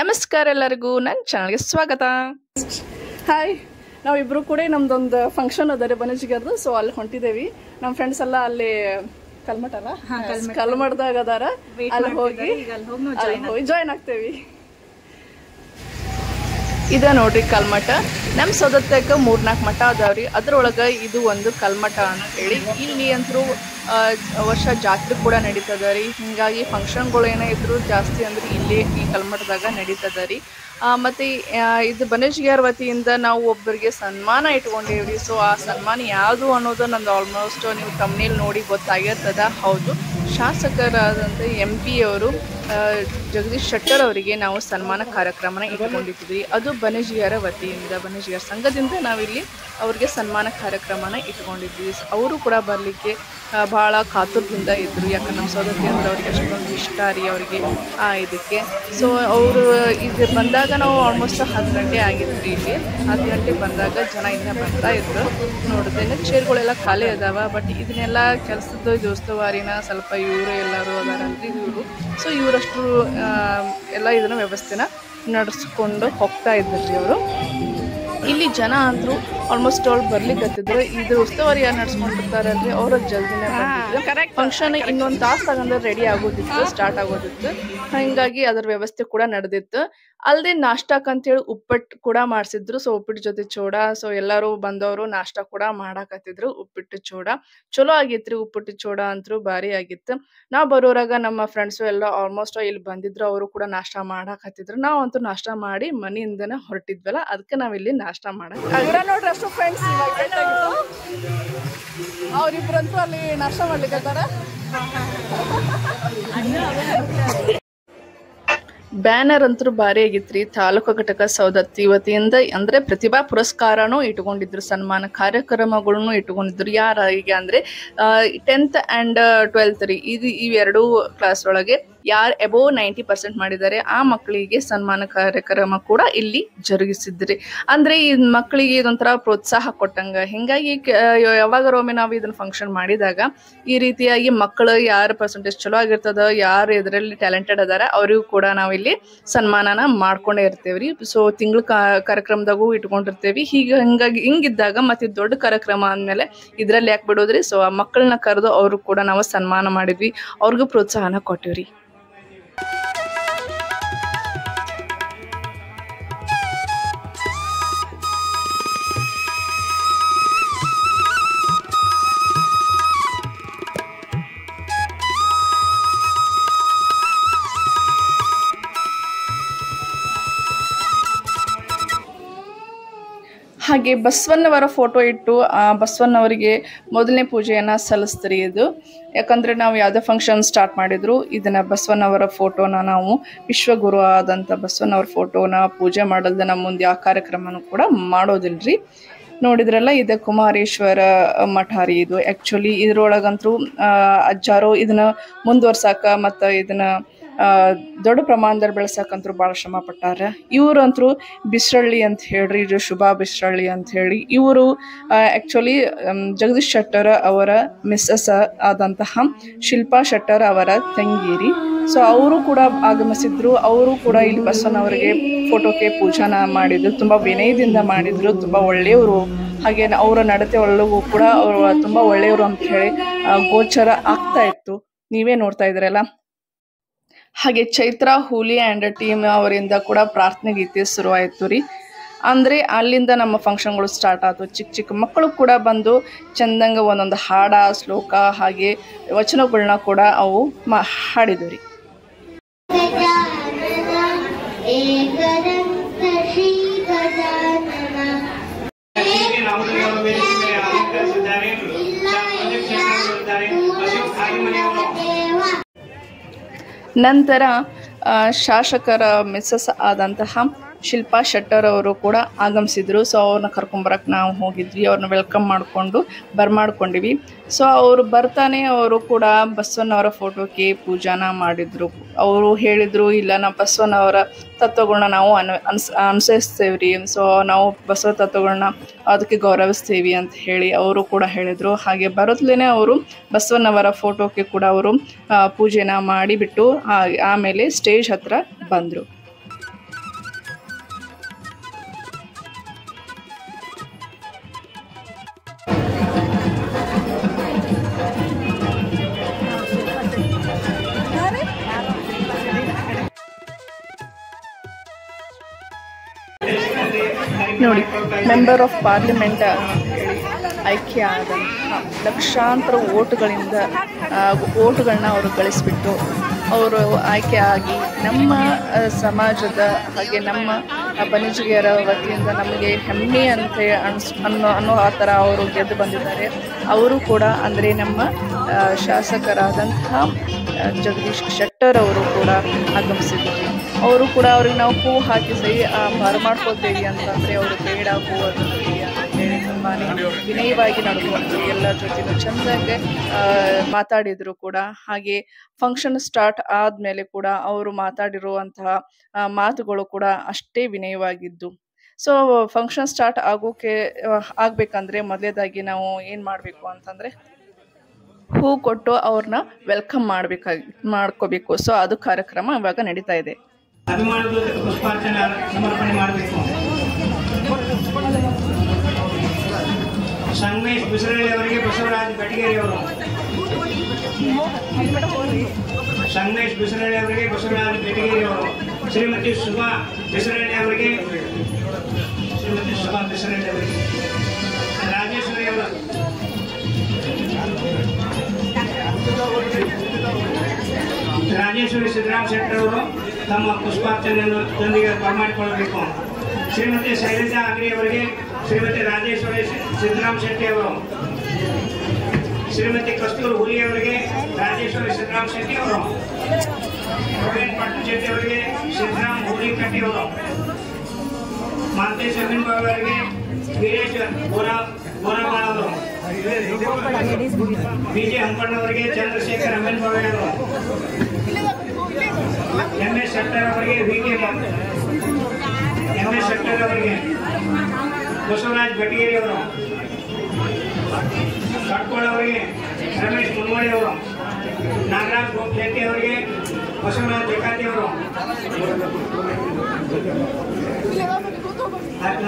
ನಮಸ್ಕಾರ ಎಲ್ಲರಿಗೂ ನನ್ನ ಚಾನಲ್ಗೆ ಸ್ವಾಗತ ಹಾಯ್ ನಾವಿಬ್ರು ಕೂಡ ನಮ್ದೊಂದು ಫಂಕ್ಷನ್ ಅದ ರೀ ಬನಜಿಗರ್ದು ಸೊ ಅಲ್ಲಿ ಹೊಂಟಿದ್ದೇವಿ ನಮ್ಮ ಫ್ರೆಂಡ್ಸ್ ಎಲ್ಲ ಅಲ್ಲಿ ಕಲ್ಮಠ ಅಲ್ಲ ಕಲ್ಮಠದಾಗ ಅದಾರ ಅಲ್ಲಿ ಹೋಗಿ ಅಲ್ಲಿ ಹೋಗಿ ಜಾಯ್ನ್ ಆಗ್ತೇವಿ ಇದ ನೋಡ್ರಿ ಕಲ್ಮಠ ನಮ್ಮ ಸೌದತ್ತಕ್ಕೆ ಮೂರ್ನಾಲ್ಕು ಮಠ ಅದಾವ್ರಿ ಅದ್ರೊಳಗೆ ಇದು ಒಂದು ಕಲ್ಮಠ ಅಂತ ಹೇಳಿ ಇಲ್ಲಿ ಅಂತೂ ವರ್ಷ ಜಾತ್ರೆ ಕೂಡ ನಡೀತದ ರೀ ಹಿಂಗಾಗಿ ಫಂಕ್ಷನ್ಗಳು ಏನೇ ಇದ್ರು ಜಾಸ್ತಿ ಅಂದ್ರೆ ಇಲ್ಲಿ ಈ ಕಲ್ಮಠದಾಗ ನಡೀತದ ರೀ ಆ, ಮತ್ತೆ ಆ, ಇದು ಬನಜ್ಗಿಯರ್ ವತಿಯಿಂದ ನಾವು ಒಬ್ಬರಿಗೆ ಸನ್ಮಾನ ಇಟ್ಕೊಂಡೇವ್ರಿ ಸೊ ಆ ಸನ್ಮಾನ ಯಾವುದು ಅನ್ನೋದು ನಂದು ಆಲ್ಮೋಸ್ಟ್ ನೀವು ತಮ್ಮನೇಲಿ ನೋಡಿ ಗೊತ್ತಾಗಿರ್ತದ ಹೌದು ಶಾಸಕರಾದಂಥ ಎಂ ಪಿ ಅವರು ಆ, ಜಗದೀಶ್ ಶೆಟ್ಟರ್ ಅವರಿಗೆ ನಾವು ಸನ್ಮಾನ ಕಾರ್ಯಕ್ರಮನ ಇಟ್ಕೊಂಡಿದ್ವಿ ಅದು ಬನಜಿಯರ ವತಿಯಿಂದ ಬನಜಿಯರ ಸಂಘದಿಂದ ನಾವಿಲ್ಲಿ ಅವ್ರಿಗೆ ಸನ್ಮಾನ ಕಾರ್ಯಕ್ರಮನ ಇಟ್ಕೊಂಡಿದ್ವಿ ಅವರು ಕೂಡ ಬರಲಿಕ್ಕೆ ಭಾಳ ಕಾತುರದಿಂದ ಇದ್ದರು ಯಾಕಂದ್ರೆ ನಮ್ಮ ಸೋದರಿ ಅಂದ್ರೆ ಅವ್ರಿಗೆ ಅಷ್ಟೊಂದು ಇಷ್ಟ ರೀ ಅವರಿಗೆ ಆ ಇದಕ್ಕೆ ಸೊ ಅವರು ಇದು ಬಂದಾಗ ನಾವು ಆಲ್ಮೋಸ್ಟ್ ಹತ್ತು ಗಂಟೆ ಆಗಿತ್ತು ರೀ ಇಲ್ಲಿ ಹತ್ತು ಗಂಟೆ ಬಂದಾಗ ಜನ ಇನ್ನೂ ಬರ್ತಾ ಇದ್ರು ನೋಡಿದ್ರೆ ಚೇರ್ಗಳೆಲ್ಲ ಖಾಲಿ ಅದಾವ ಬಟ್ ಇದನ್ನೆಲ್ಲ ಕೆಲಸದ ದೋಸ್ತವಾರಿನ ಸ್ವಲ್ಪ ಇವರು ಎಲ್ಲರೂ ಅದಾರಲ್ರಿ ಇವರು ಸೊ ಇವರಷ್ಟು ಎಲ್ಲ ಇದನ್ನ ವ್ಯವಸ್ಥೆನ ನಡೆಸ್ಕೊಂಡು ಹೋಗ್ತಾ ಇದ್ರಿ ಅವರು ಇಲ್ಲಿ ಜನ ಅಂದ್ರು ಆಲ್ಮೋಸ್ಟ್ ಅವ್ರು ಬರ್ಲಿಕ್ಕತ್ತಿದ್ರು ಇದು ಉಸ್ತುವಾರಿ ಯಾರು ನಡ್ಸ್ಕೊಂಡಿರ್ತಾರಲ್ರಿ ಅವ್ರ ಜಲ್ದಿನೇ ಬಂದಿದ್ರು ಫಂಕ್ಷನ್ ಇನ್ನೊಂದು ತಾಸು ತಗೊಂಡ್ರೆ ರೆಡಿ ಆಗೋದಿತ್ತು ಸ್ಟಾರ್ಟ್ ಆಗೋದಿತ್ತು ಹಿಂಗಾಗಿ ಅದ್ರ ವ್ಯವಸ್ಥೆ ಕೂಡ ನಡೆದಿತ್ತು ಅಲ್ಲದೆ ನಾಷ್ಟಾಕ್ ಅಂತೇಳಿ ಉಪ್ಪಿಟ್ಟು ಕೂಡ ಮಾಡಿಸಿದ್ರು ಸೊ ಉಪ್ಪಿಟ್ಟು ಜೊತೆ ಚೋಡ ಸೊ ಎಲ್ಲರೂ ಬಂದವರು ನಾಷ್ಟ ಕೂಡ ಮಾಡಾಕತ್ತಿದ್ರು ಉಪ್ಪಿಟ್ಟು ಚೋಡ ಚಲೋ ಆಗಿತ್ರಿ ಉಪ್ಪಿಟ್ಟು ಚೋಡ ಅಂತೂ ಭಾರಿ ಆಗಿತ್ತು ನಾವು ಬರೋರಾಗ ನಮ್ಮ ಫ್ರೆಂಡ್ಸು ಎಲ್ಲ ಆಲ್ಮೋಸ್ಟ್ ಇಲ್ಲಿ ಬಂದಿದ್ರು ಅವರು ಕೂಡ ನಾಷ್ಟ ಮಾಡಾಕತ್ತಿದ್ರು ನಾವಂತೂ ನಾಷ್ಟ ಮಾಡಿ ಮನೆಯಿಂದನೇ ಹೊರಟಿದ್ವಲ್ಲ ಅದಕ್ಕೆ ನಾವಿಲ್ಲಿ ನಾಷ್ಟ ಮಾಡಕ್ ಇವರ ನೋಡ್ರಿ ಅಷ್ಟು ಫ್ರೆಂಡ್ಸ್ ಇವಾಗ meet ಆಗಿದ್ದು. ಅವ್ರಿಬ್ರಂತೂ ಅಲ್ಲಿ ನಾಷ್ಟ ಮಾಡ್ಲಿಕ್ಕೆ ಬ್ಯಾನರ್ ಅಂತೂ ಭಾರಿ ಆಗಿತ್ರಿ ತಾಲೂಕು ಘಟಕ ಸೌದತ್ತಿ ವತಿಯಿಂದ ಅಂದ್ರೆ ಪ್ರತಿಭಾ ಪುರಸ್ಕಾರನೂ ಇಟ್ಕೊಂಡಿದ್ರು ಸನ್ಮಾನ ಕಾರ್ಯಕ್ರಮಗಳನ್ನು ಇಟ್ಕೊಂಡಿದ್ರು ಯಾರಿಗೆ ಅಂದ್ರೆ ಟೆಂತ್ ಅಂಡ್ ಟ್ವೆಲ್ತ್ ರೀ ಇದು ಇವೆರಡೂ ಕ್ಲಾಸ್ ಒಳಗೆ ಯಾರು ಎಬೋವ್ ನೈಂಟಿ ಪರ್ಸೆಂಟ್ ಮಾಡಿದ್ದಾರೆ ಆ ಮಕ್ಕಳಿಗೆ ಸನ್ಮಾನ ಕಾರ್ಯಕ್ರಮ ಕೂಡ ಇಲ್ಲಿ ಜರುಗಿಸಿದ್ರಿ ಅಂದ್ರೆ ಈ ಮಕ್ಕಳಿಗೆ ಇದೊಂಥರ ಪ್ರೋತ್ಸಾಹ ಕೊಟ್ಟಂಗ ಹಿಂಗಾಗಿ ಕ- ಯಾವಾಗಾರ ಒಮ್ಮೆ ನಾವು ಇದನ್ನ ಫಂಕ್ಷನ್ ಮಾಡಿದಾಗ ಈ ರೀತಿಯಾಗಿ ಮಕ್ಕಳು ಯಾರ ಪರ್ಸೆಂಟೇಜ್ ಚಲೋ ಆಗಿರ್ತದ ಯಾರು ಇದರಲ್ಲಿ ಟ್ಯಾಲೆಂಟೆಡ್ ಅದಾರ ಅವ್ರಿಗೂ ಕೂಡ ನಾವಿಲ್ಲಿ ಸನ್ಮಾನನ ಮಾಡ್ಕೊಂಡೇ ಇರ್ತೇವ್ರಿ ಸೊ ತಿಂಗಳ ಕಾರ್ಯಕ್ರಮದಾಗೂ ಇಟ್ಕೊಂಡಿರ್ತೇವಿ ಹೀಗೆ ಹಿಂಗಾಗಿ ಹಿಂಗಿದ್ದಾಗ ಮತ್ತೆ ಇದು ದೊಡ್ಡ ಕಾರ್ಯಕ್ರಮ ಅಂದಮೇಲೆ ಇದ್ರಲ್ಲಿ ಯಾಕೆ ಬಿಡೋದ್ರಿ ಸೊ ಆ ಮಕ್ಕಳನ್ನ ಕರೆದು ಅವರು ಕೂಡ ನಾವು ಸನ್ಮಾನ ಮಾಡಿದ್ವಿ ಅವ್ರಿಗೂ ಪ್ರೋತ್ಸಾಹನ ಕೊಟ್ಟಿವ್ರಿ ಹಾಗೆ ಬಸವಣ್ಣವರ ಫೋಟೋ ಇಟ್ಟು ಆ ಬಸವಣ್ಣವರಿಗೆ ಮೊದಲನೇ ಪೂಜೆಯನ್ನ ಸಲ್ಲಿಸ್ತೀರಿ ಇದು ಯಾಕಂದ್ರೆ ನಾವು ಯಾವುದೇ ಫಂಕ್ಷನ್ ಸ್ಟಾರ್ಟ್ ಮಾಡಿದ್ರು ಇದನ್ನ ಬಸವಣ್ಣವರ ಫೋಟೋನ ನಾವು ವಿಶ್ವಗುರು ಆದಂಥ ಬಸವಣ್ಣವರ ಫೋಟೋನ ಪೂಜೆ ಮಾಡಲ್ದ ನಮ್ಮ ಮುಂದೆ ಆ ಕಾರ್ಯಕ್ರಮನೂ ಕೂಡ ಮಾಡೋದಿಲ್ರಿ ನೋಡಿದ್ರಲ್ಲ ಇದೆ ಕುಮಾರೇಶ್ವರ ಮಠ ರೀ ಇದು ಆ್ಯಕ್ಚುಲಿ ಇದ್ರೊಳಗಂತೂ ಅಜ್ಜಾರು ಇದನ್ನ ಮುಂದುವರ್ಸಾಕ ಮತ್ತು ಇದನ್ನ ಆ, ದೊಡ್ಡ ಪ್ರಮಾಣದಲ್ಲಿ ಬೆಳೆಸಕ್ಕಂತೂ ಭಾಳ ಶ್ರಮ ಪಟ್ಟಾರ ಇವ್ರಂತೂ ಬಿಸ್ರಳ್ಳಿ ಅಂತ ಹೇಳ್ರಿ ಇದು ಶುಭಾ ಬಿಸ್ರಳ್ಳಿ ಅಂತ ಹೇಳಿ ಇವರು ಆ್ಯಕ್ಚುಲಿ ಜಗದೀಶ್ ಶೆಟ್ಟರ್ ಅವರ ಮಿಸ್ಸಸ್ ಆದಂತಹ ಶಿಲ್ಪಾ ಶೆಟ್ಟರ್ ಅವರ ತಂಗಿರಿ ಸೊ ಅವರು ಕೂಡ ಆಗಮಿಸಿದ್ರು ಅವರು ಕೂಡ ಇಲ್ಲಿ ಬಸವನವರಿಗೆ ಫೋಟೋಕ್ಕೆ ಪೂಜಾನ ಮಾಡಿದ್ರು ತುಂಬ ವಿನಯದಿಂದ ಮಾಡಿದ್ರು ತುಂಬ ಒಳ್ಳೆಯವರು ಹಾಗೆ ಅವರ ನಡತೆ ಒಳಗೂ ಕೂಡ ಅವರು ತುಂಬ ಒಳ್ಳೆಯವರು ಅಂತ ಹೇಳಿ ಆ, ಗೋಚರ ಆಗ್ತಾ ಇತ್ತು ನೀವೇ ನೋಡ್ತಾ ಇದ್ರಲ್ಲ ಹಾಗೆ ಚೈತ್ರ ಹೂಲಿ ಆ್ಯಂಡ್ ಟೀಮ್ ಅವರಿಂದ ಕೂಡ ಪ್ರಾರ್ಥನೆ ಗೀತೆ ಶುರುವಾಯಿತು ರೀ ಅಂದರೆ ಅಲ್ಲಿಂದ ನಮ್ಮ ಫಂಕ್ಷನ್ಗಳು ಸ್ಟಾರ್ಟ್ ಆಯ್ತು ಚಿಕ್ಕ ಚಿಕ್ಕ ಮಕ್ಕಳು ಕೂಡ ಬಂದು ಚಂದಂಗ ಒಂದೊಂದು ಹಾಡ ಶ್ಲೋಕ ಹಾಗೆ ವಚನಗಳನ್ನ ಕೂಡ ಅವು ಮಾ ಹಾಡಿದ್ವು ರೀ एकदन्त श्रीगजानन देव ನಂತರ ಆ, ಶಾಸಕರ ಮಿಸ್ಸಸ್ ಆದಂತಹ ಶಿಲ್ಪಾ ಶೆಟ್ಟರ್ ಅವರು ಕೂಡ ಆಗಮಿಸಿದ್ರು ಸೊ ಅವ್ರನ್ನ ಕರ್ಕೊಂಬರಕ್ಕೆ ನಾವು ಹೋಗಿದ್ವಿ ಅವ್ರನ್ನ ವೆಲ್ಕಮ್ ಮಾಡಿಕೊಂಡು ಬರ್ಮಾಡ್ಕೊಂಡಿವಿ ಸೊ ಅವರು ಬರ್ತಾನೆ ಅವರು ಕೂಡ ಬಸವಣ್ಣವರ ಫೋಟೋಕ್ಕೆ ಪೂಜಾನ ಮಾಡಿದ್ರು ಅವರು ಹೇಳಿದರು ಇಲ್ಲ ನಾವು ಬಸವಣ್ಣವರ ತತ್ವಗಳನ್ನ ನಾವು ಅನು ಅನ್ಸ್ ಅನುಸರಿಸ್ತೇವೆ ರೀ ಸೊ ನಾವು ಬಸವ ತತ್ವಗಳನ್ನ ಅದಕ್ಕೆ ಗೌರವಿಸ್ತೀವಿ ಅಂತ ಹೇಳಿ ಅವರು ಕೂಡ ಹೇಳಿದರು ಹಾಗೆ ಬರೋದ್ಲೇ ಅವರು ಬಸವಣ್ಣವರ ಫೋಟೋಕ್ಕೆ ಕೂಡ ಅವರು ಆ, ಪೂಜೆನ ಮಾಡಿಬಿಟ್ಟು ಆ- ಆಮೇಲೆ ಸ್ಟೇಜ್ ಹತ್ರ ಬಂದರು ನೋಡಿ ಮೆಂಬರ್ ಆಫ್ ಪಾರ್ಲಿಮೆಂಟ್ ಹೇಳಿ ಆಯ್ಕೆ ಆದಂತಹ ಲಕ್ಷಾಂತರ ಓಟುಗಳಿಂದ ಓಟುಗಳನ್ನ ಅವರು ಗಳಿಸ್ಬಿಟ್ಟು ಅವರು ಆಯ್ಕೆ ಆಗಿ ನಮ್ಮ ಆ, ಸಮಾಜದ ಹಾಗೆ ನಮ್ಮ ಆ, ಬನಿಜಿಗೆಯರ ವತಿಯಿಂದ ನಮಗೆ ಹೆಮ್ಮೆ ಅಂತ ಅನ್ಸ್ ಅನ್ನೋ ಅನ್ನೋ ಆ ಥರ ಅವರು ಗೆದ್ದು ಬಂದಿದ್ದಾರೆ ಅವರು ಕೂಡ ಅಂದರೆ ನಮ್ಮ ಆ, ಶಾಸಕರಾದಂತಹ ಆ, ಜಗದೀಶ್ ಶೆಟ್ಟರ್ ಅವರು ಕೂಡ ಆಗಮಿಸಿದ್ದಾರೆ ಅವರು ಕೂಡ ಅವ್ರಿಗೆ ನಾವು ಹೂ ಹಾಕಿ ಸಹಿ ಬರಮಾಡ್ಕೊಳ್ತೇವೆ ಅಂತಂದರೆ ಅವರು ಬೇಡ ಹೂ ಅದು ನಮಗೆ ಅಂತ ಹೇಳಿ ತುಂಬಾ ವಿನಯವಾಗಿ ನಡ್ಕೊಂಡು ಎಲ್ಲರ ಜೊತೆನೂ ಚೆಂದಾಗಿ ಮಾತಾಡಿದ್ರು ಕೂಡ ಹಾಗೆ ಫಂಕ್ಷನ್ ಸ್ಟಾರ್ಟ್ ಆದಮೇಲೆ ಕೂಡ ಅವರು ಮಾತಾಡಿರುವಂತಹ ಆ, ಮಾತುಗಳು ಕೂಡ ಅಷ್ಟೇ ವಿನಯವಾಗಿದ್ದು ಸೊ ಫಂಕ್ಷನ್ ಸ್ಟಾರ್ಟ್ ಆಗೋಕೆ ಆ, ಆಗ್ಬೇಕಂದ್ರೆ ಮೊದಲೇದಾಗಿ ನಾವು ಏನು ಮಾಡಬೇಕು ಅಂತಂದರೆ ಹೂ ಕೊಟ್ಟು ಅವ್ರನ್ನ ವೆಲ್ಕಮ್ ಮಾಡಬೇಕಾಗಿ ಮಾಡ್ಕೋಬೇಕು ಸೊ ಅದು ಕಾರ್ಯಕ್ರಮ ಇವಾಗ ನಡೀತಾ ಇದೆ ಅಭಿಮಾನದ ಪುಷ್ಪಾರ್ಚನೆ ಸಮರ್ಪಣೆ ಮಾಡಬೇಕು ಸಂಗಮೇಶ್ ಬಿಸರಳ್ಳಿ ಅವರಿಗೆ ಬಸವರಾಜ್ ಬೆಟಗೇರಿ ಅವರು ಸಂಗಮೇಶ್ ಬಿಸರಳ್ಳಿ ಅವರಿಗೆ ಬಸವರಾಜ್ ಬೆಟಗೇರಿ ಅವರು ಶ್ರೀಮತಿ ಸುಮಾ ಬಿಸರಳ್ಳಿ ಅವರಿಗೆ ಶ್ರೀಮತಿ ಸುಮಾ ಬಿಸರಳ್ಳಿ ಅವರಿಗೆ ರಾಜೇಶ್ವರಿ ಅವರು ರಾಜೇಶ್ವರಿ ಸಿದ್ದರಾಮ್ ಶೆಟ್ಟರ್ ಅವರು ತಮ್ಮ ಪುಷ್ಪಾರ್ಚನೆಯನ್ನು ತಂದಿಗೆ ಬರಮಾಡಿಕೊಳ್ಳಬೇಕು ಶ್ರೀಮತಿ ಶೈಲಜಾ ಅಗ್ರಿ ಅವರಿಗೆ ಶ್ರೀಮತಿ ರಾಜೇಶ್ವರಿ ಸಿ- ಸಿದ್ದರಾಮ್ ಶೆಟ್ಟಿ ಅವರು ಶ್ರೀಮತಿ ಕಸ್ತೂರ್ ಹುಲಿ ಅವರಿಗೆ ರಾಜೇಶ್ವರಿ ಸಿದ್ದರಾಮ್ ಶೆಟ್ಟಿ ಅವರು ಪ್ರವೀಣ್ ಪಟ್ಟಣ ಶೆಟ್ಟಿ ಅವರಿಗೆ ಸಿದ್ದರಾಮ್ ಹುಲಿ ಕಟ್ಟಿ ಅವರು ಮಾಂತೇಶ್ ಅಮೀನ್ ಬಾಬು ಅವರಿಗೆ ವೀರೇಶ್ ಗೋರಾ ಗೋರಾಬಾಳ್ ಅವರು ಬಿಜೆ ಹಂಪಣ್ಣ ಅವರಿಗೆ ಚಂದ್ರಶೇಖರ್ ಅಮೀನ್ ಬಾಬು ಅವರು ಎಂ ಎಸ್ ಶೆಟ್ಟರ್ ಅವರಿಗೆ V K M S Shettar ಅವರಿಗೆ ಬಸವರಾಜ್ ಬೆಟಗೇರಿ ಅವರು ಕಟ್ಕೋಳ ಅವರಿಗೆ ರಮೇಶ್ ಮುನ್ವಳಿ ಅವರು ನಾಗರಾಜ್ ಗೋಪ್ ಶೆಟ್ಟಿ ಅವರಿಗೆ ಬಸವರಾಜ್ ಜಕಾತಿ ಅವರು ಆಯ್ತಾ?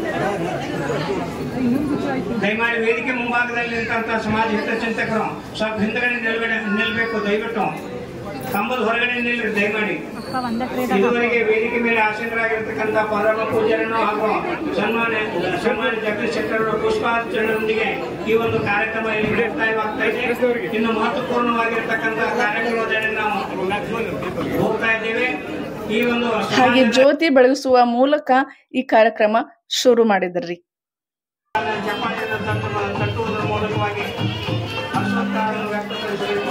ದಯಮಾಡಿ ವೇದಿಕೆ ಮುಂಭಾಗದಲ್ಲಿ ನಿಂತಹ ಸಮಾಜ ಹಿತಚಿಂತಕರು ಸ್ವಲ್ಪ ಹಿಂದಗಡೆ ನಿಲ್ಗಡೆ ನಿಲ್ಬೇಕು ದಯವಿಟ್ಟು ಕಂಬದ ಹೊರಗಡೆ ನಿಲ್ಲಿ ದಯಮಾಡಿ ಇದುವರೆಗೆ ವೇದಿಕೆ ಮೇಲೆ ಆಸೀನರಾಗಿರ್ತಕ್ಕಂಥ ಪರಮ ಪೂಜರನ್ನು ಹಾಗೂ ಸನ್ಮಾನ್ಯ ಸನ್ಮಾನ್ಯ ಜಗದೀಶ್ ಶೆಟ್ಟರ್ ಅವರ ಪುಷ್ಪಾರ್ಚನೆಯೊಂದಿಗೆ ಈ ಒಂದು ಕಾರ್ಯಕ್ರಮ ಇಲ್ಲಿ ಮುಕ್ತಾಯವಾಗ್ತಾ ಇದೆ ಇನ್ನು ಮಹತ್ವಪೂರ್ಣವಾಗಿರ್ತಕ್ಕಂಥ ಕಾರ್ಯಕ್ರಮದಲ್ಲಿ ನಾವು ಹೋಗ್ತಾ ಇದ್ದೇವೆ ಈ ಒಂದು ಹಾಗೆ ಸಮಾಜದ ಜ್ಯೋತಿ ಬೆಳಗಿಸುವ ಮೂಲಕ ಈ ಕಾರ್ಯಕ್ರಮ ಶುರು ಮಾಡಿದ್ರಿ ಚಪ್ಪಾಳೆಯನ್ನು ತಟ್ಟು- ತಟ್ಟುವುದರ ಮೂಲಕವಾಗಿ ಹರ್ಷೋತ್ಸಾಹವನ್ನು ವ್ಯಕ್ತಪಡಿಸಬೇಕು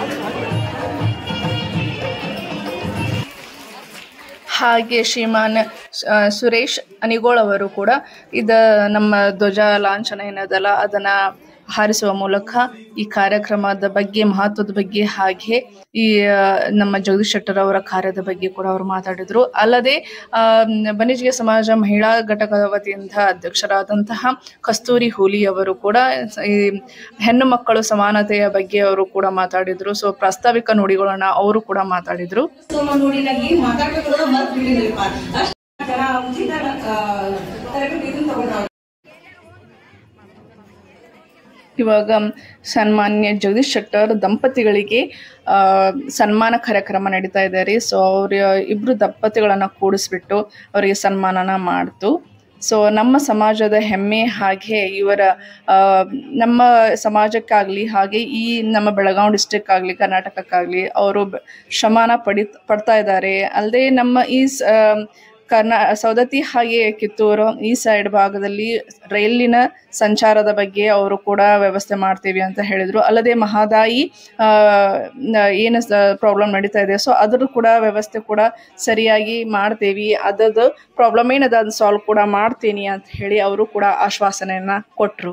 ಹಾಗೆ ಶ್ರೀಮಾನ್ ಆ, ಸುರೇಶ್ ಅನಿಗೋಳ್ ಅವರು ಕೂಡ ಇದ ನಮ್ಮ ಧ್ವಜ ಲಾಂಛನ ಏನದಲ್ಲ ಅದನ್ನ ಹಾರಿಸುವ ಮೂಲಕ ಈ ಕಾರ್ಯಕ್ರಮದ ಬಗ್ಗೆ ಮಹತ್ವದ ಬಗ್ಗೆ ಹಾಗೆ ಈ ಆ, ನಮ್ಮ ಜಗದೀಶ್ ಶೆಟ್ಟರ್ ಅವರ ಕಾರ್ಯದ ಬಗ್ಗೆ ಕೂಡ ಅವರು ಮಾತಾಡಿದ್ರು ಅಲ್ಲದೆ ಆ, ಬನಿಜಿಗೆ ಸಮಾಜ ಮಹಿಳಾ ಘಟಕದ ವತಿಯಿಂದ ಅಧ್ಯಕ್ಷರಾದಂತಹ ಕಸ್ತೂರಿ ಹೂಲಿ ಅವರು ಕೂಡ ಈ ಹೆಣ್ಣು ಮಕ್ಕಳು ಸಮಾನತೆಯ ಬಗ್ಗೆ ಅವರು ಕೂಡ ಮಾತಾಡಿದ್ರು ಸೊ ಪ್ರಾಸ್ತಾವಿಕ ನುಡಿಗಳನ್ನ ಅವರು ಕೂಡ ಮಾತಾಡಿದ್ರು ಸೋಮ ನೋಡಿ ನಂಗೆ ಏನ್ ಮಾತಾಡ್ಬೇಕು ಮರ್ತ್ ಬಿಟ್ಟಿದ್ರಿಪ್ಪ ಅಷ್ಟು ಜನ ಉಚಿತ ಆ, ತರಬೇತಿ ಇದನ್ನ ತಗೊಂಡ್ರು ಇವಾಗ ಸನ್ಮಾನ್ಯ ಜಗದೀಶ್ ಶೆಟ್ಟರ್ ದಂಪತಿಗಳಿಗೆ ಆ, ಸನ್ಮಾನ ಕಾರ್ಯಕ್ರಮ ನಡೀತಾ ಇದೆ ರೀ ಸೊ ಅವ್ರ ಇಬ್ರು ದಂಪತಿಗಳನ್ನ ಕೂಡಿಸ್ಬಿಟ್ಟು ಅವರಿಗೆ ಸನ್ಮಾನನ ಮಾಡ್ತು ಸೊ ನಮ್ಮ ಸಮಾಜದ ಹೆಮ್ಮೆ ಹಾಗೆ ಇವರ ಆ, ನಮ್ಮ ಸಮಾಜಕ್ಕಾಗಲಿ ಹಾಗೆ ಈ ನಮ್ಮ ಬೆಳಗಾವಿ ಡಿಸ್ಟಿಕ್ ಆಗಲಿ ಕರ್ನಾಟಕಕ್ಕಾಗಲಿ ಅವರು ಬ- ಶ್ರಮಾನ ಪಡಿ ಪಡ್ತಾ ಇದ್ದಾರೆ ಅಲ್ಲದೆ ನಮ್ಮ ಈ ಸ- ಆ, ಕರ್ನಾ ಸವದತ್ತಿ ಹಾಗೆ ಕಿತ್ತೂರು ಈ ಸೈಡ್ ಭಾಗದಲ್ಲಿ ರೈಲಿನ ಸಂಚಾರದ ಬಗ್ಗೆ ಅವರು ಕೂಡ ವ್ಯವಸ್ಥೆ ಮಾಡ್ತೀವಿ ಅಂತ ಹೇಳಿದರು ಅಲ್ಲದೆ ಮಹದಾಯಿ ಆ, ನ- ಏನು ಪ್ರಾಬ್ಲಮ್ ನಡೀತಾ ಇದೆ ಸೊ ಅದ್ರ ಕೂಡ ವ್ಯವಸ್ಥೆ ಕೂಡ ಸರಿಯಾಗಿ ಮಾಡ್ತೀವಿ ಅದರದ್ದು ಪ್ರಾಬ್ಲಮ್ ಏನದ ಅದನ್ನ ಸಾಲ್ವ್ ಕೂಡ ಮಾಡ್ತೀನಿ ಅಂತ ಹೇಳಿ ಅವರು ಕೂಡ ಆಶ್ವಾಸನೆಯನ್ನ ಕೊಟ್ಟರು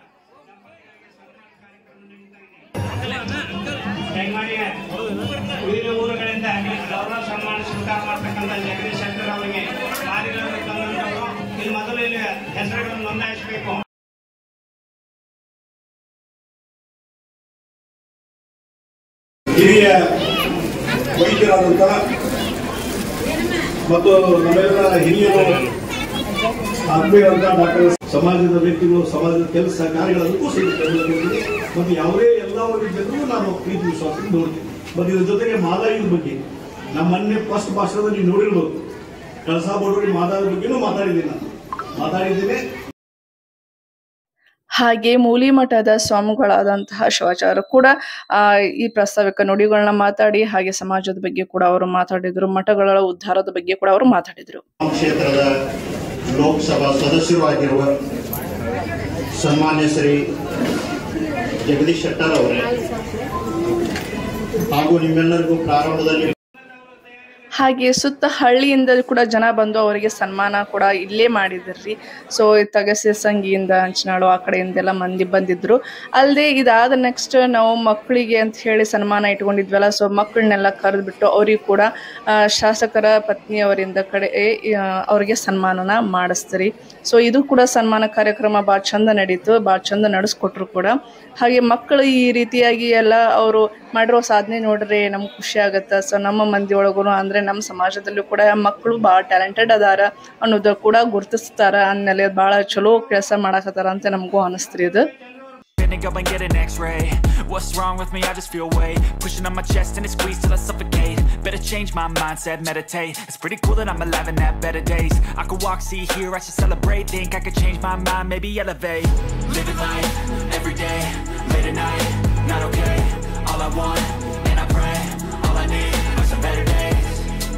ದಯಮಾಡಿ ವಿವಿಧ ಊರುಗಳಿಂದ ಗೌರವ ಸನ್ಮಾನ ಸ್ವೀಕಾರ ಮಾಡ್ತಕ್ಕಂಥ ಜಗದೀಶ್ ಶೆಟ್ಟರ್ ಅವರಿಗೆ ಮಾರಿಗಳನ್ನು ತಂದಂಥವರು ಇಲ್ಲಿ ಮೊದಲು ಇಲ್ಲಿ ಹೆಸರುಗಳನ್ನು ನೋಂದಾಯಿಸಬೇಕು ಹಿರಿಯ ವೈದ್ಯರಾದಂಥ ಮತ್ತು ನಮ್ಮೆಲ್ಲರ ಹಿರಿಯರು ಆತ್ಮೀಯರಂತ ಡಾಕ್ಟರ್ ಸಮಾಜದ ವ್ಯಕ್ತಿಗಳು ಸಮಾಜದ ಕೆಲಸ ಕಾರ್ಯಗಳನ್ನೂ ಸೇರಿಕೊಂಡಿದ್ದಾರೆ ಮತ್ತು ಯಾವುದೇ ಎಲ್ಲ ವರ್ಗದ ಜನರು ನಾನು ಪ್ರೀತಿ ವಿಶ್ವಾಸದಿಂದ ನೋಡ್ತೀನಿ ಮತ್ತು ಇದ್ರ ಜೊತೆಗೆ ಮಾದಾಯಿದ ಬಗ್ಗೆ ನಮ್ಮ ಮೊನ್ನೆ ಫಸ್ಟ್ ಭಾಷಣದಲ್ಲಿ ನೀವು ನೋಡಿರ್ಬೋದು ಕಳಸಾ ಬೋಡೋರಿ ಮಾದಾದ ಬಗ್ಗೆನೂ ಮಾತಾಡಿದ್ದೀನಿ ನಾನು ಮಾತಾಡಿದ್ದೇನೆ ಹಾಗೆ ಮೂಲಿ ಮಠದ ಸ್ವಾಮಿಗಳಾದಂತಹ ಶಿವಾಚಾರ್ಯರು ಕೂಡ ಆ, ಈ ಪ್ರಾಸ್ತಾವಿಕ ನುಡಿಗಳನ್ನ ಮಾತಾಡಿ ಹಾಗೆ ಸಮಾಜದ ಬಗ್ಗೆ ಕೂಡ ಅವರು ಮಾತಾಡಿದ್ರು ಮಠಗಳ ಉದ್ಧಾರದ ಬಗ್ಗೆ ಕೂಡ ಅವರು ಮಾತಾಡಿದ್ರು ನಮ್ಮ ಕ್ಷೇತ್ರದ ಲೋಕಸಭಾ ಸದಸ್ಯರು ಆಗಿರುವ ಸನ್ಮಾನ್ಯ ಶ್ರೀ ಜಗದೀಶ್ ಶೆಟ್ಟರ್ ಅವರೇ ಹಾಗೂ ನಿಮ್ಮೆಲ್ಲರಿಗೂ ಪ್ರಾರಂಭದಲ್ಲಿ ಹಾಗೆ ಸುತ್ತ ಹಳ್ಳಿಯಿಂದ ಕೂಡ ಜನ ಬಂದು ಅವರಿಗೆ ಸನ್ಮಾನ ಕೂಡ ಇಲ್ಲೇ ಮಾಡಿದ್ರಿ ಸೊ ತಗಸೆ ಸಂಗಿಯಿಂದ ಅಂಚನಾಳು ಆ ಕಡೆಯಿಂದೆಲ್ಲ ಮಂದಿ ಬಂದಿದ್ರು ಅಲ್ಲದೆ ಇದಾದ ನೆಕ್ಸ್ಟ್ ನಾವು ಮಕ್ಕಳಿಗೆ ಅಂತ ಹೇಳಿ ಸನ್ಮಾನ ಇಟ್ಕೊಂಡಿದ್ವಲ್ಲ ಸೊ ಮಕ್ಕಳನ್ನೆಲ್ಲ ಕರೆದ್ಬಿಟ್ಟು ಅವ್ರಿಗೆ ಕೂಡ ಆ, ಶಾಸಕರ ಪತ್ನಿಯವರಿಂದ ಕಡೆ ಆ, ಅವ್ರಿಗೆ ಸನ್ಮಾನನ ಮಾಡಿಸ್ತೀರಿ ಸೊ ಇದು ಕೂಡ ಸನ್ಮಾನ ಕಾರ್ಯಕ್ರಮ ಭಾಳ ಚಂದ ನಡೀತು ಭಾಳ ಚಂದ ನಡೆಸ್ಕೊಟ್ರು ಕೂಡ ಹಾಗೆ ಮಕ್ಕಳು ಈ ರೀತಿಯಾಗಿ ಎಲ್ಲ ಅವರು ಮಾಡಿರೋ ಸಾಧನೆ ನೋಡ್ರೆ ನಮ್ಗೆ ಖುಷಿ ಆಗತ್ತೆ ಸೊ ನಮ್ಮ ಮಂದಿ ಒಳಗೂ ಅಂದ್ರೆ ನಮ್ಮ ಸಮಾಜದಲ್ಲೂ ಕೂಡ ಮಕ್ಕಳು ಭಾಳ ಟ್ಯಾಲೆಂಟೆಡ್ ಅದಾರ ಅನ್ನೋದು ಕೂಡ ಗುರುತಿಸ್ತಾರ ಅಂದಮೇಲೆ ಭಾಳ ಚಲೋ ಕೆಲಸ ಮಾಡಕತ್ತಾರ ಅಂತ ನಮಗೂ ಅನಿಸ್ತ್ರಿ ಇದು Gonna go and get an x-ray What's wrong with me? I just feel weight Pushing on my chest and it squeezes till I suffocate Better change my mindset, meditate It's pretty cool that I'm alive and have better days I could walk, see, hear, I should celebrate Think I could change my mind, maybe elevate Living life, every day, late at night Not okay, all I want, and I pray All I need are some better days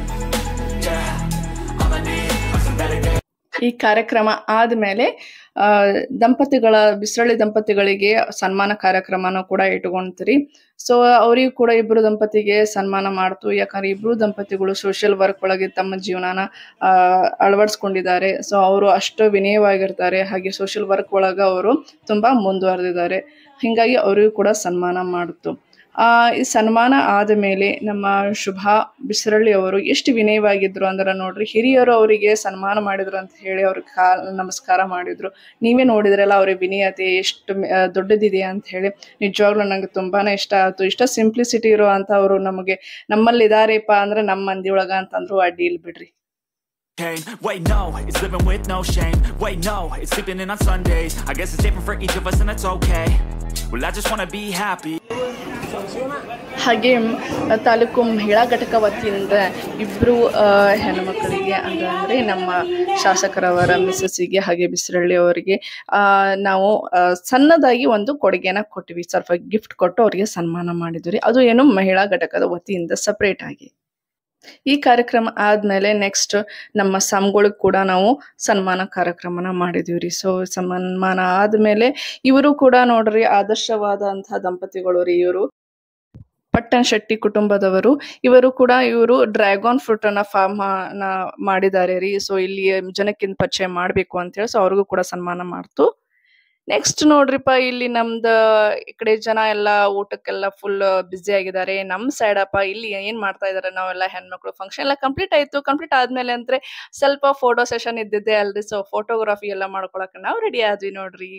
Yeah, all I need are some better days ಈ ಕಾರ್ಯಕ್ರಮ ಆದಮೇಲೆ ದಂಪತಿಗಳ ಬಿಸರಳಿ ದಂಪತಿಗಳಿಗೆ ಸನ್ಮಾನ ಕಾರ್ಯಕ್ರಮನ ಕೂಡ ಇಟ್ಕೊಂತೀರಿ so ಅವರಿಗೂ ಕೂಡ ಇಬ್ರು ದಂಪತಿಗೆ ಸನ್ಮಾನ ಮಾಡ್ತು ಯಾಕಂದ್ರೆ ಇಬ್ರು ದಂಪತಿಗಳು ಸೋಷಿಯಲ್ ವರ್ಕ್ ಒಳಗೆ ತಮ್ಮ ಜೀವನನ ಆ, ಅಳವಡಿಸ್ಕೊಂಡಿದ್ದಾರೆ ಸೊ ಅವರು ಅಷ್ಟು ವಿನಯವಾಗಿರ್ತಾರೆ ಹಾಗೆ ಸೋಷಿಯಲ್ ವರ್ಕ್ ಒಳಗೆ ಅವರು ತುಂಬಾ ಮುಂದುವರೆದಿದ್ದಾರೆ ಹಿಂಗಾಗಿ ಅವರಿಗೂ ಕೂಡ ಸನ್ಮಾನ ಮಾಡ್ತು ಆ ಈ ಸನ್ಮಾನ ಆದ ಮೇಲೆ ನಮ್ಮ ಶುಭಾ ಬಿಸರಳ್ಳಿ ಅವರು ಎಷ್ಟು ವಿನಯವಾಗಿದ್ರು ಅಂದ್ರೆ ನೋಡ್ರಿ ಹಿರಿಯರು ಅವರಿಗೆ ಸನ್ಮಾನ ಮಾಡಿದ್ರು ಅಂತ ಹೇಳಿ ಅವ್ರಿಗೆ ಕಾ ನಮಸ್ಕಾರ ಮಾಡಿದ್ರು ನೀವೇ ನೋಡಿದ್ರಲ್ಲ ಅವ್ರ ವಿನಯತೆ ಎಷ್ಟು ಮ- ಆ, ದೊಡ್ಡದಿದೆ ಅಂತ ಹೇಳಿ ನಿಜವಾಗ್ಲೂ ನಂಗೆ ತುಂಬಾನೇ ಇಷ್ಟ ಆಯ್ತು ಇಷ್ಟ ಸಿಂಪ್ಲಿಸಿಟಿ ಇರೋ ಅಂತ ಅವರು ನಮಗೆ ನಮ್ಮಲ್ಲಿ ಇದಾರೆಪ್ಪ ಅಂದ್ರೆ ನಮ್ಮ ಮಂದಿ ಒಳಗ ಅಂತಂದ್ರು ಅಡ್ಡಿ ಇಲ್ಲ ಬಿಡ್ರಿ Pain. Wait, no, it's living with no shame. Wait, no, it's sleeping in on Sundays. I guess it's different for each of us, and that's okay. Well, I just wanna be happy. ಹಾಗೆ ಮ್, ತಾಲೂಕು ಮಹಿಳಾ ಘಟಕ ವತಿಯಿಂದ ಇಬ್ಬರು ಹೆಣ್ಮಕ್ಳಿಗೆ ಅಂತ ಅಂದರೆ ನಮ್ಮ ಶಾಸಕರವರ ಮಿಸಸ್ಸಿಗೆ ಹಾಗೆ ಬಿಸಿರಳ್ಳಿ ಅವರಿಗೆ ಆ, ನಾವು ಆ, ಸಣ್ಣದಾಗಿ ಒಂದು ಕೊಡುಗೆನ ಕೊಟ್ವಿ ಸ್ವಲ್ಪ ಗಿಫ್ಟ್ ಕೊಟ್ಟು ಅವರಿಗೆ ಸನ್ಮಾನ ಮಾಡಿದ್ವಿ ಅದು ಏನು ಮಹಿಳಾ ಘಟಕದ ವತಿಯಿಂದ ಸಪ್ರೇಟ್ ಆಗಿ ಈ ಕಾರ್ಯಕ್ರಮ ಆದ್ಮೇಲೆ ನೆಕ್ಸ್ಟ್ ನಮ್ಮ ಸ್ವಾಮಿಗಳಿಗೆ ಕೂಡ ನಾವು ಸನ್ಮಾನ ಕಾರ್ಯಕ್ರಮನ ಮಾಡಿದೀವಿ ರೀ ಸೊ ಸನ್ಮಾನ ಆದ್ಮೇಲೆ ಇವರು ಕೂಡ ನೋಡ್ರಿ ಆದರ್ಶವಾದಂತಹ ದಂಪತಿಗಳು ರೀ ಇವರು ಪಟ್ಟಣ್ ಶೆಟ್ಟಿ ಕುಟುಂಬದವರು ಇವರು ಕೂಡ ಇವರು ಡ್ರ್ಯಾಗನ್ ಫ್ರೂಟ್ ಅನ್ನ ಫಾರ್ಮ್ ಮಾಡಿದ್ದಾರೆ ರೀ ಸೊ ಇಲ್ಲಿ ಜನಕ್ಕಿಂತ ಪರಿಚಯ ಮಾಡ್ಬೇಕು ಅಂತ ಹೇಳಿ ಸೊ ಅವ್ರಿಗೂ ಕೂಡ ಸನ್ಮಾನ ಮಾಡ್ತು ನೆಕ್ಸ್ಟ್ ನೋಡ್ರಿಪ್ಪ ಇಲ್ಲಿ ನಮ್ದ ಈ ಕಡೆ ಜನ ಎಲ್ಲ ಊಟಕ್ಕೆಲ್ಲ ಫುಲ್ ಬ್ಯುಸಿ ಆಗಿದ್ದಾರೆ ನಮ್ ಸೈಡ್ ಅಪ್ಪ ಇಲ್ಲಿ ಏನ್ ಮಾಡ್ತಾ ಇದಾರೆ ನಾವೆಲ್ಲ ಹೆಣ್ಮಕ್ಳು ಫಂಕ್ಷನ್ ಎಲ್ಲ ಕಂಪ್ಲೀಟ್ ಆಯ್ತು ಕಂಪ್ಲೀಟ್ ಆದ್ಮೇಲೆ ಅಂದ್ರೆ ಸ್ವಲ್ಪ ಫೋಟೋ ಸೆಷನ್ ಇದ್ದಿದ್ದೆ ಅಲ್ರಿ ಸೊ ಫೋಟೋಗ್ರಫಿ ಎಲ್ಲ ಮಾಡ್ಕೊಳಕ್ ನಾವು ರೆಡಿ ಆದ್ವಿ ನೋಡ್ರಿ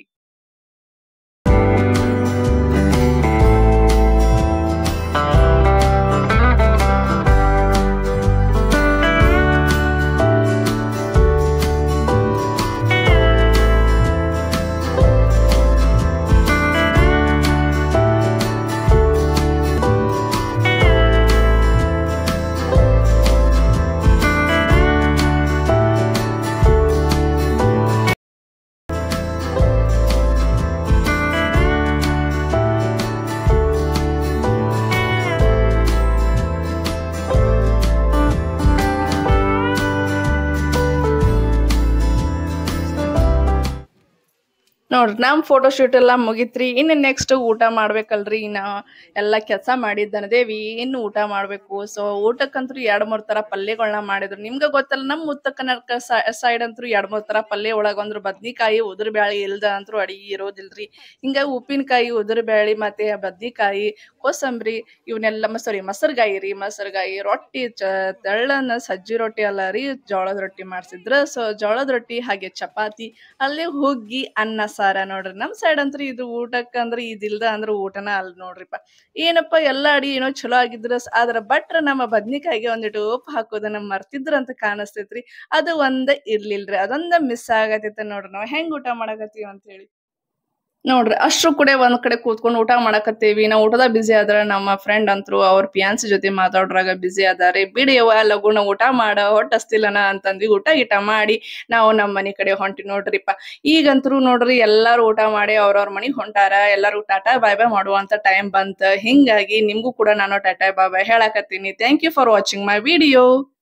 ನೋಡ್ರಿ ನಮ್ ಫೋಟೋ ಶೂಟ್ ಎಲ್ಲ ಮುಗಿತ್ರಿ ಇನ್ನು ನೆಕ್ಸ್ಟ್ ಊಟ ಮಾಡ್ಬೇಕಲ್ರಿ ಇನ್ನ ಎಲ್ಲ ಕೆಲಸ ಮಾಡಿದ್ದನದೇವಿ ಇನ್ನು ಊಟ ಮಾಡ್ಬೇಕು ಸೊ ಊಟಕ್ಕಂತೂ ಎರಡ್ ಮೂರ್ ತರ ಪಲ್ಯಗಳನ್ನ ಮಾಡಿದ್ರು ನಿಮ್ಗೆ ಗೊತ್ತಲ್ಲ ನಮ್ ಉತ್ತರ ಕರ್ನಾಟಕ ಸೈಡ್ ಅಂತೂ ಎರಡ್ ಮೂರ್ ತರ ಪಲ್ಯ ಒಳಗ ಅಂದ್ರು ಬದ್ನಿಕಾಯಿ ಉದುರು ಬ್ಯಾಳಿ ಇಲ್ದ ಅಂತೂ ಅಡಿಗೆ ಇರೋದಿಲ್ರಿ ಹಿಂಗ ಉಪ್ಪಿನಕಾಯಿ ಉದುರು ಬ್ಯಾಳಿ ಮತ್ತೆ ಬದ್ನಿಕಾಯಿ ಕೋಸಂಬರಿ ಇವನ್ನೆಲ್ಲ ಸಾರಿ ಮೊಸರುಗಾಯಿ ರೀ ಮೊಸರುಗಾಯಿ ರೊಟ್ಟಿ ಚ ತೆಳ್ಳನ ಸಜ್ಜಿ ರೊಟ್ಟಿ ಅಲ್ಲ ರೀ ಜೋಳದ ರೊಟ್ಟಿ ಮಾಡ್ಸಿದ್ರ ಸೊ ಜೋಳದ ರೊಟ್ಟಿ ಹಾಗೆ ಚಪಾತಿ ಅಲ್ಲಿ ಹುಗ್ಗಿ ಅನ್ನ ಸಾರ ನೋಡ್ರಿ ನಮ್ ಸೈಡ್ ಅಂತ್ರಿ ಇದು ಊಟಕ್ಕೆ ಅಂದ್ರೆ ಇದಿಲ್ದ ಅಂದ್ರ ಊಟನ ಅಲ್ ನೋಡ್ರಿಪ್ಪ ಏನಪ್ಪ ಎಲ್ಲ ಅಡಿ ಏನೋ ಚಲೋ ಆಗಿದ್ರ ಸ- ಆದ್ರ ಭಟ್ರ ನಮ್ಮ ಬದ್ನಿಕಾಯಿಗೆ ಒಂದಿಟ್ಟು ಉಪ್ಪು ಹಾಕೋದನ್ನ ಮರ್ತಿದ್ರ ಅಂತ ಕಾಣಿಸ್ತೈತ್ರಿ ಅದು ಒಂದ ಇರ್ಲಿಲ್ರಿ ಅದೊಂದ ಮಿಸ್ ಆಗತೈತೆ ನೋಡ್ರಿ ನಾವ್ ಹೆಂಗ್ ಊಟ ಮಾಡಕತ್ತೀವಿ ಅಂತ ಹೇಳಿ ನೋಡ್ರಿ ಅಷ್ಟ್ರು ಕೂಡ ಒಂದ್ ಕಡೆ ಕೂತ್ಕೊಂಡು ಊಟ ಮಾಡಕತ್ತೇವಿ ನಾವು ಊಟದಾಗ ಬಿಸಿ ಆದ್ರ ನಮ್ಮ ಫ್ರೆಂಡ್ ಅಂತರು ಅವ್ರ ಪಿಯಾನ್ಸಿ ಜೊತೆ ಮಾತಾಡ್ರಾಗ ಬಿಸಿ ಅದಾರಿ ಬಿಡಿಯವ ಲಗುನ ಊಟ ಮಾಡ ಹೊಟ್ಟ ಹಸ್ತಿಲ್ಲನ ಅಂತಂದ್ವಿ ಊಟ ಗೀಟ ಮಾಡಿ ನಾವು ನಮ್ಮ ಮನಿ ಕಡೆ ಹೊಂಟಿ ನೋಡ್ರಿಪ್ಪ ಈಗಂತರೂ ನೋಡ್ರಿ ಎಲ್ಲಾರು ಊಟ ಮಾಡಿ ಅವ್ರವ್ರ ಮನಿಗ್ ಹೊಂಟಾರ ಎಲ್ಲಾರು ಟಾಟಾ ಬಾಯ್ ಬಾಯ್ ಮಾಡುವಂತ ಟೈಮ್ ಬಂತ ಹಿಂಗಾಗಿ ನಿಮ್ಗೂ ಕೂಡ ನಾನು ಟಾಟಾ ಬಾಯ್ ಬಾಯ್ ಹೇಳಕತ್ತೀನಿ thank you for watching my video